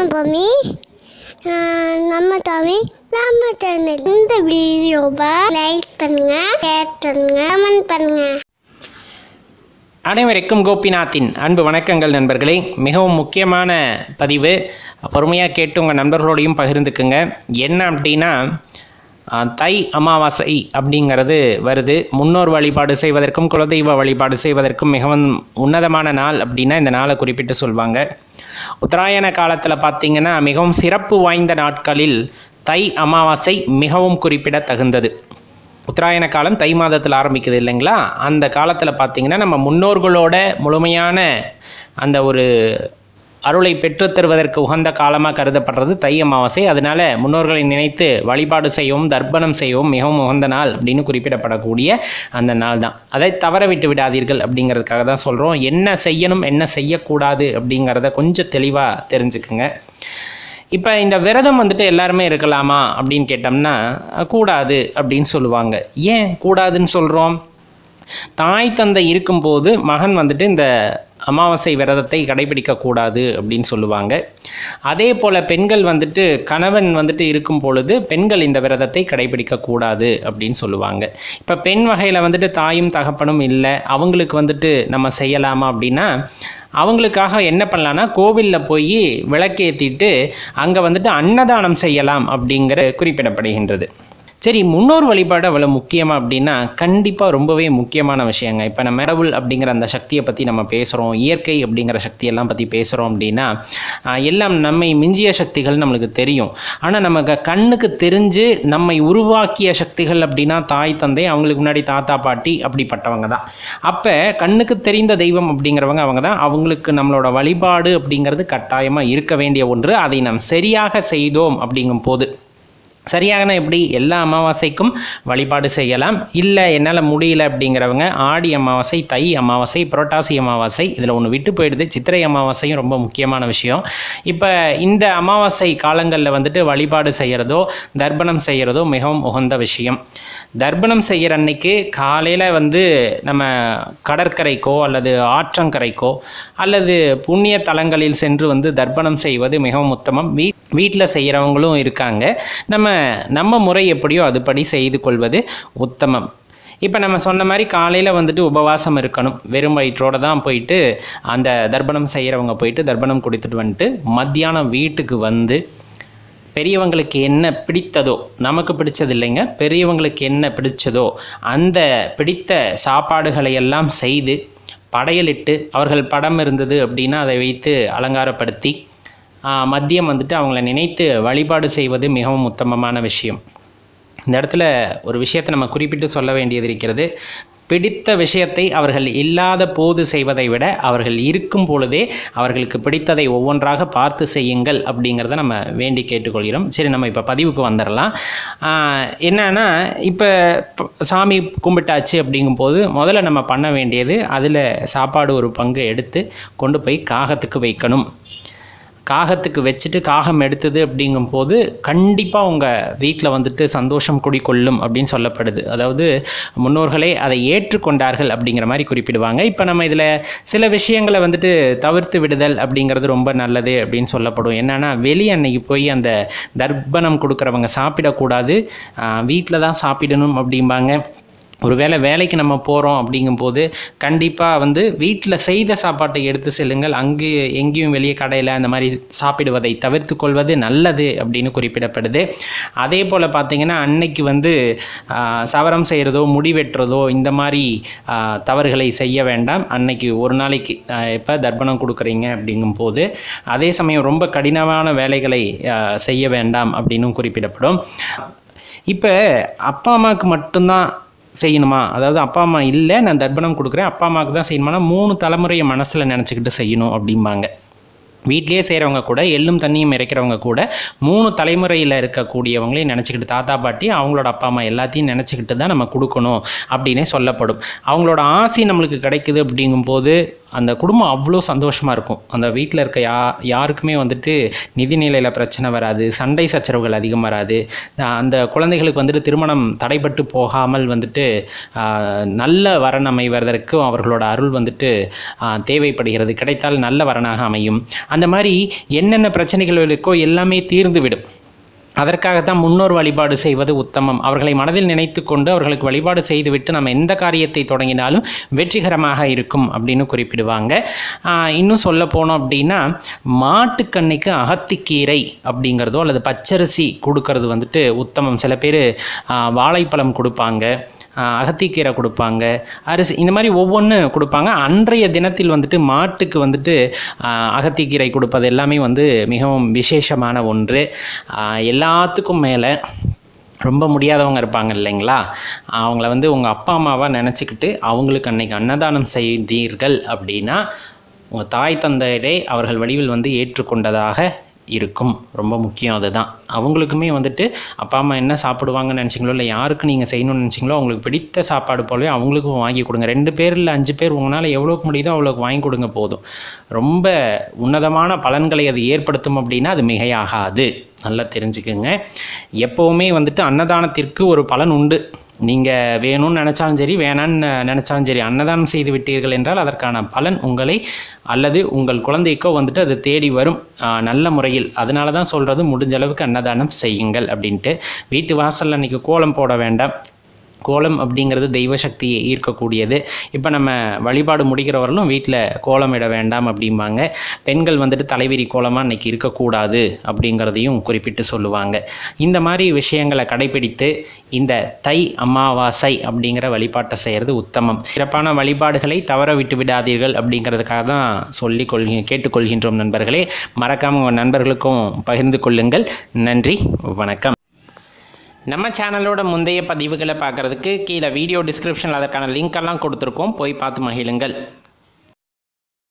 நான் பொம்மி நம்ம தமிழ் நம்ம சேனல் இந்த வீடியோவை லைக் பண்ணுங்க ஷேர் பண்ணுங்க கமெண்ட் பண்ணுங்க அனைவருக்கும் கோபிநாத்தின் அன்பு வணக்கங்கள் நண்பர்களே மிகவும் முக்கியமான பதிவு பொறுமையாக கேட்டு உங்கள் நண்பர்களோடையும் பகிர்ந்துக்குங்க என்ன அப்படின்னா ஆஹ், தை அமாவாசை அப்படிங்கிறது வருது முன்னோர் வழிபாடு செய்வதற்கும் குலதெய்வ வழிபாடு செய்வதற்கும் மிகவும் உன்னதமான நாள் அப்படின்னா இந்த நாளை குறிப்பிட்டு சொல்லுவாங்க உத்தராயண காலத்தில் பார்த்தீங்கன்னா மிகவும் சிறப்பு வாய்ந்த நாட்களில் தை அமாவாசை மிகவும் குறிப்பிடத்தகுந்தது உத்தராயண காலம் தை மாதத்தில் ஆரம்பிக்குது இல்லைங்களா அந்த காலத்தில் பார்த்தீங்கன்னா நம்ம முன்னோர்களோட முழுமையான அந்த ஒரு அருளை பெற்றுத் தருவதற்கு உகந்த காலமாக கருதப்படுறது தை அமாவாசை அதனால முன்னோர்களை நினைத்து வழிபாடு செய்யவும் தர்ப்பணம் செய்யவும் மிகவும் உகந்த நாள் அப்படின்னு குறிப்பிடப்படக்கூடிய அந்த நாள் தான் அதை தவற விட்டு விடாதீர்கள் அப்படிங்கிறதுக்காக தான் சொல்கிறோம் என்ன செய்யணும் என்ன செய்யக்கூடாது அப்படிங்கிறத கொஞ்சம் தெளிவாக தெரிஞ்சுக்குங்க இப்போ இந்த விரதம் வந்துட்டு எல்லாருமே இருக்கலாமா அப்படின்னு கேட்டோம்னா அஹ், கூடாது அப்படின்னு சொல்லுவாங்க ஏன் கூடாதுன்னு சொல்கிறோம் தாய் தந்தை இருக்கும்போது மகன் வந்துட்டு இந்த அமாவாசை விரதத்தை கடைபிடிக்கக்கூடாது அப்படின்னு சொல்லுவாங்க அதே போல் பெண்கள் வந்துட்டு கணவன் வந்துட்டு இருக்கும் பொழுது பெண்கள் இந்த விரதத்தை கடைபிடிக்கக்கூடாது அப்படின்னு சொல்லுவாங்க இப்போ பெண் வகையில் வந்துட்டு தாயும் தகப்பனும் இல்லை அவங்களுக்கு வந்துட்டு நம்ம செய்யலாமா அப்படின்னா அவங்களுக்காக என்ன பண்ணலான்னா கோவிலில் போய் விளக்கேற்றிட்டு அங்கே வந்துட்டு அன்னதானம் செய்யலாம் அப்படிங்கிற குறிப்பிடப்படுகின்றது சரி முன்னோர் வழிபாடு அவ்வளோ முக்கியமா அப்படின்னா கண்டிப்பாக ரொம்பவே முக்கியமான விஷயங்க இப்போ நம்ம கடவுள் அப்படிங்கிற அந்த சக்தியை பற்றி நம்ம பேசுகிறோம் இயற்கை அப்படிங்கிற சக்தியெல்லாம் பற்றி பேசுகிறோம் அப்படின்னா ஆஹ், எல்லாம் நம்மை மிஞ்சிய சக்திகள் நம்மளுக்கு தெரியும் ஆனால் நமக்கு கண்ணுக்கு தெரிஞ்சு நம்மை உருவாக்கிய சக்திகள் அப்படின்னா தாய் தந்தை அவங்களுக்கு முன்னாடி தாத்தா பாட்டி அப்படிப்பட்டவங்க தான் அப்போ கண்ணுக்கு தெரிந்த தெய்வம் அப்படிங்கிறவங்க அவங்க தான் அவங்களுக்கு நம்மளோட வழிபாடு அப்படிங்கிறது கட்டாயமாக இருக்க வேண்டிய ஒன்று அதை நாம் சரியாக செய்தோம் அப்படிங்கும் போது சரியாகனா எப்படி எல்லா அமாவாசைக்கும் வழிபாடு செய்யலாம் இல்லை என்னால் முடியல அப்படிங்கிறவங்க ஆடி அமாவாசை தை அமாவாசை புரட்டாசி அமாவாசை இதில் ஒன்று விட்டு போயிடுது சித்திரை அமாவாசையும் ரொம்ப முக்கியமான விஷயம் இப்போ இந்த அமாவாசை காலங்களில் வந்துட்டு வழிபாடு செய்கிறதோ தர்ப்பணம் செய்கிறதோ மிகவும் உகந்த விஷயம் தர்ப்பணம் செய்கிற அன்னைக்கு காலையில் வந்து நம்ம கடற்கரைக்கோ அல்லது ஆற்றங்கரைக்கோ அல்லது புண்ணிய தலங்களில் சென்று வந்து தர்ப்பணம் செய்வது மிகவும் உத்தமம் வீ வீட்டில் செய்கிறவங்களும் இருக்காங்க நம்ம நம்ம முறை எப்படியோ அதுபடி செய்து கொள்வது உத்தமம் இப்போ நம்ம சொன்ன மாதிரி காலையில் வந்துட்டு உபவாசம் இருக்கணும் வெறும் வயிற்றோட தான் போயிட்டு அந்த தர்ப்பணம் செய்கிறவங்க போயிட்டு தர்ப்பணம் கொடுத்துட்டு வந்துட்டு மத்தியானம் வீட்டுக்கு வந்து பெரியவங்களுக்கு என்ன பிடித்ததோ நமக்கு பிடிச்சது இல்லைங்க பெரியவங்களுக்கு என்ன பிடிச்சதோ அந்த பிடித்த சாப்பாடுகளை எல்லாம் செய்து படையலிட்டு அவர்கள் படம் இருந்தது அப்படின்னா அதை வைத்து அலங்காரப்படுத்தி ஆ, மதியம் வந்துட்டு அவங்கள நினைத்து வழிபாடு செய்வது மிகவும் உத்தமமான விஷயம் இந்த இடத்துல ஒரு விஷயத்தை நம்ம குறிப்பிட்டு சொல்ல வேண்டியது இருக்கிறது பிடித்த விஷயத்தை அவர்கள் இல்லாத போது செய்வதை விட அவர்கள் இருக்கும் பொழுதே அவர்களுக்கு பிடித்ததை ஒவ்வொன்றாக பார்த்து செய்யுங்கள் அப்படிங்கிறத நம்ம வேண்டி கேட்டுக்கொள்கிறோம் சரி நம்ம இப்போ பதிவுக்கு வந்துடலாம் ஆஹ் என்னன்னா இப்போ ப- சாமி கும்பிட்டாச்சு அப்படிங்கும்போது முதல்ல நம்ம பண்ண வேண்டியது அதில் சாப்பாடு ஒரு பங்கு எடுத்து கொண்டு போய் காகத்துக்கு வைக்கணும் காகத்துக்கு வச்சுட்டு காகம் எடுத்தது அப்படிங்கும்போது கண்டிப்பாக உங்கள் வீட்டில் வந்துட்டு சந்தோஷம் குடிக்கொள்ளும் அப்படின்னு சொல்லப்படுது அதாவது முன்னோர்களே அதை ஏற்றுக்கொண்டார்கள் அப்படிங்கிற மாதிரி குறிப்பிடுவாங்க இப்போ நம்ம இதில் சில விஷயங்களை வந்துட்டு தவிர்த்து விடுதல் அப்படிங்கிறது ரொம்ப நல்லது அப்படின்னு சொல்லப்படும் என்னன்னா வெளியே அன்னைக்கு போய் அந்த தர்ப்பணம் கொடுக்குறவங்க சாப்பிடக்கூடாது வீட்டில் தான் சாப்பிடணும் அப்படிம்பாங்க ஒருவேளை வேலைக்கு நம்ம போகிறோம் அப்படிங்கும்போது கண்டிப்பாக வந்து வீட்டில் செய்த சாப்பாட்டை எடுத்து செல்லுங்கள் அங்கு எங்கேயும் வெளியே கடையில் அந்த மாதிரி சாப்பிடுவதை தவிர்த்து கொள்வது நல்லது அப்படின்னு குறிப்பிடப்படுது அதே போல் பார்த்தீங்கன்னா அன்னைக்கு வந்து ஆஹ், சவரம் செய்கிறதோ முடி வெட்டுறதோ இந்த மாதிரி ஆஹ், தவறுகளை செய்ய வேண்டாம் அன்னைக்கு ஒரு நாளைக்கு இப்போ தர்ப்பணம் கொடுக்குறீங்க அப்படிங்கும்போது அதே சமயம் ரொம்ப கடினமான வேலைகளை ஆஹ், செய்ய வேண்டாம் அப்படின்னும் குறிப்பிடப்படும் இப்போ அப்பா அம்மாவுக்கு மட்டும்தான் செய்யணுமா அதாவது அப்பா அம்மா இல்லை நான் தர்ப்பணம் கொடுக்குறேன் அப்பா அம்மாவுக்கு தான் செய்யணுமானா மூணு தலைமுறையை மனசில் நினச்சிக்கிட்டு செய்யணும் அப்படிம்பாங்க வீட்லேயே செய்கிறவங்க கூட எள்ளும் தண்ணியும் இறைக்கிறவங்க கூட மூணு தலைமுறையில் இருக்கக்கூடியவங்களையும் நினச்சிக்கிட்டு தாத்தா பாட்டி அவங்களோட அப்பா அம்மா எல்லாத்தையும் நினச்சிக்கிட்டு தான் நம்ம கொடுக்கணும் அப்படின்னே சொல்லப்படும் அவங்களோட ஆசி நம்மளுக்கு கிடைக்குது அப்படிங்கும்போது அந்த குடும்பம் அவ்வளோ சந்தோஷமாக இருக்கும் அந்த வீட்டில் இருக்க யா யாருக்குமே வந்துட்டு நிதிநிலையில் பிரச்சனை வராது சண்டை சச்சரவுகள் அதிகம் வராது அஹ் அந்த குழந்தைகளுக்கு வந்துட்டு திருமணம் தடைபட்டு போகாமல் வந்துட்டு ஆஹ், நல்ல வரன் அமைவதற்கு அவர்களோட அருள் வந்துட்டு ஆஹ், தேவைப்படுகிறது கிடைத்தால் நல்ல வரனாக அமையும் அந்த மாதிரி என்னென்ன பிரச்சனைகள் இருக்கோ எல்லாமே தீர்ந்துவிடும் அதற்காகத்தான் முன்னோர் வழிபாடு செய்வது உத்தமம் அவர்களை மனதில் நினைத்து கொண்டு அவர்களுக்கு வழிபாடு செய்துவிட்டு நம்ம எந்த காரியத்தை தொடங்கினாலும் வெற்றிகரமாக இருக்கும் அப்படின்னு குறிப்பிடுவாங்க ஆஹ் இன்னும் சொல்ல போனோம் அப்படின்னா மாட்டுக்கண்ணைக்கு அகத்திக்கீரை அப்படிங்கிறதோ அல்லது பச்சரிசி கொடுக்கறது வந்துட்டு உத்தமம் சில பேர் வாழைப்பழம் கொடுப்பாங்க ஆஹ் அகத்திக்கீரை கொடுப்பாங்க அரிசி இந்த மாதிரி ஒவ்வொன்று கொடுப்பாங்க அன்றைய தினத்தில் வந்துட்டு மாட்டுக்கு வந்துட்டு ஆஹ் அகத்திக்கீரை கொடுப்பது எல்லாமே வந்து மிகவும் விசேஷமான ஒன்று ஆஹ் எல்லாத்துக்கும் மேலே ரொம்ப முடியாதவங்க இருப்பாங்க இல்லைங்களா அவங்கள வந்து உங்கள் அப்பா அம்மாவாக நினச்சிக்கிட்டு அவங்களுக்கு அன்னைக்கு அன்னதானம் செய்தீர்கள் அப்படின்னா உங்கள் தாய் தந்தையரே அவர்கள் வடிவில் வந்து ஏற்றுக்கொண்டதாக இருக்கும் ரொம்ப முக்கியம் அதுதான் அவங்களுக்குமே வந்துட்டு அப்பா அம்மா என்ன சாப்பிடுவாங்கன்னு நினச்சிங்களோ இல்லை யாருக்கு நீங்கள் செய்யணும்னு நினச்சிங்களோ அவங்களுக்கு பிடித்த சாப்பாடு போலவே அவங்களுக்கும் வாங்கி கொடுங்க ரெண்டு பேர் இல்லை அஞ்சு பேர் உங்களால் எவ்வளோக்கு முடியுதோ அவ்வளோக்கு வாங்கி கொடுங்க போதும் ரொம்ப உன்னதமான பலன்களை அது ஏற்படுத்தும் அப்படின்னா அது மிகையாகாது நல்லா தெரிஞ்சுக்குங்க எப்போவுமே வந்துட்டு அன்னதானத்திற்கு ஒரு பலன் உண்டு நீங்கள் வேணும்னு நினச்சாலும் சரி வேணான்னு நினச்சாலும் சரி அன்னதானம் செய்து விட்டீர்கள் என்றால் அதற்கான பலன் உங்களை அல்லது உங்கள் குழந்தைக்கோ வந்துட்டு அது தேடி வரும் ஆஹ், நல்ல முறையில் அதனால தான் சொல்கிறது முடிஞ்ச அளவுக்கு அன்னதானம் செய்யுங்கள் அப்படின்ட்டு வீட்டு வாசலில் அன்றைக்கி கோலம் போட வேண்டாம் கோலம் அப்படிங்கிறது தெய்வ சக்தியை ஈர்க்கக்கூடியது இப்போ நம்ம வழிபாடு முடிக்கிறவர்களும் வீட்டில் கோலம் இட வேண்டாம் அப்படிம்பாங்க பெண்கள் வந்துட்டு தலைவிரி கோலமாக இன்னைக்கு இருக்கக்கூடாது அப்படிங்கிறதையும் குறிப்பிட்டு சொல்லுவாங்க இந்த மாதிரி விஷயங்களை கடைபிடித்து இந்த தை அமாவாசை அப்படிங்கிற வழிபாட்டை செய்கிறது உத்தமம் சிறப்பான வழிபாடுகளை தவற விட்டு விடாதீர்கள் அப்படிங்கிறதுக்காக தான் சொல்லி கொள்கி கேட்டுக்கொள்கின்றோம் நண்பர்களே மறக்காமல் உங்கள் நண்பர்களுக்கும் பகிர்ந்து கொள்ளுங்கள் நன்றி வணக்கம் நம்ம சேனலோட முந்தைய பதிவுகளை பார்க்குறதுக்கு கீழே வீடியோ டிஸ்கிரிப்ஷனில் அதற்கான லிங்க் எல்லாம் கொடுத்துருக்கோம் போய் பார்த்து மகிழுங்கள்